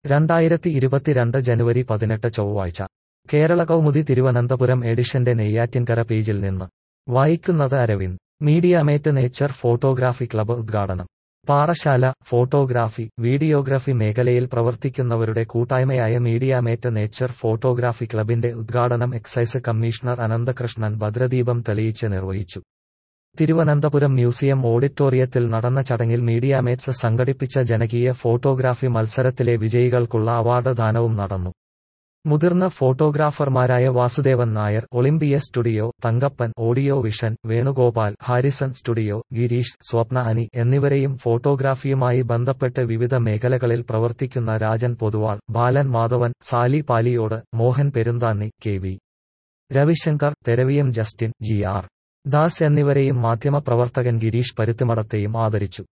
രണ്ടായിരത്തി ഇരുപത്തിരണ്ട് ജനുവരി പതിനെട്ട് ചൊവ്വാഴ്ച കേരള കൗമുദി തിരുവനന്തപുരം എഡിഷന്റെ നെയ്യാറ്റിൻകര പേജിൽ നിന്ന് വായിക്കുന്നത് അരവിന്ദ് മീഡിയാമേറ്റ് നേച്ചർ ഫോട്ടോഗ്രാഫി ക്ലബ്ബ് ഉദ്ഘാടനം പാറശാല ഫോട്ടോഗ്രാഫി വീഡിയോഗ്രഫി മേഖലയിൽ പ്രവർത്തിക്കുന്നവരുടെ കൂട്ടായ്മയായ മീഡിയാമേറ്റ് നേച്ചർ ഫോട്ടോഗ്രാഫി ക്ലബിന്റെ ഉദ്ഘാടനം എക്സൈസ് കമ്മീഷണർ അനന്തകൃഷ്ണൻ ഭദ്രദീപം തെളിയിച്ച് നിർവഹിച്ചു തിരുവനന്തപുരം മ്യൂസിയം ഓഡിറ്റോറിയത്തിൽ നടന്ന ചടങ്ങിൽ മീഡിയാമേറ്റ്സ് സംഘടിപ്പിച്ച ജനകീയ ഫോട്ടോഗ്രാഫി മത്സരത്തിലെ വിജയികൾക്കുള്ള അവാർഡ് ദാനവും നടന്നു മുതിർന്ന ഫോട്ടോഗ്രാഫർമാരായ Vasudevan Nair Olympia studio Thankappan audio vision Venugopal Harrison studio Gireesh Swapna Ani എന്നിവരെയും ഫോട്ടോഗ്രാഫിയുമായി ബന്ധപ്പെട്ട് വിവിധ മേഖലകളിൽ പ്രവർത്തിക്കുന്ന Rajan Poduval Balan Madhavan Sali Paliyode Mohan Perunthanni K V Ravishankar Theraviyam Justin G R Das എന്നിവരെയും മാധ്യമപ്രവർത്തകൻ ഗിരീഷ് പരുത്തിമടത്തെയും ആദരിച്ചു